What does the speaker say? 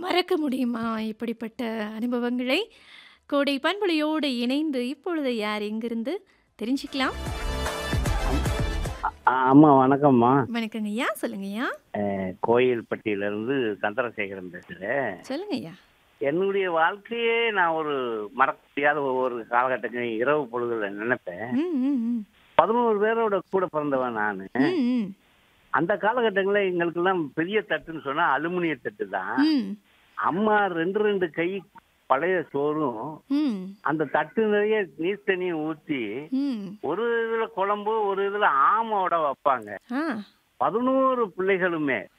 மறக்க முடியுமா இப்படிப்பட்ட அனுபவங்களை? கோடை பண்பொழியோடு இணைந்து இப்பொழுது யார் எங்கிருந்து தெரிஞ்சுக்கலாம்? அ அம்மா வணக்கம்மா. வணக்கங்கய்யா. சொல்லுங்கய்யா. அ கோயில்பட்டியிலிருந்து சந்திரசேகரன் பேசுறேன். சொல்லுங்கய்யா. என்னுடைய வாழ்க்கையே நான் ஒரு மறக்க முடியாத ஒவ்வொரு காலகட்டங்கள் இரவு பொழுதுல நினைப்பேன். ம், ம், ம். 11 பேரோட கூட பிறந்தவன் நானு. ம், ம். அந்த காலகட்டங்கள்ல எங்களுக்கெல்லாம் பெரிய தட்டுன்னு சொன்னா அலுமினிய தட்டு தான். ம். அம்மா 2, 2 கை பழைய சோறும், ம். அந்த தட்டு நிறைய நீர் தண்ணியும் ஊத்தி, ம். ஒரு இதுல குழம்பு, ஒரு இதுல ஆமோட வப்பாங்க. ஆ. 11 பிள்ளைகளுமே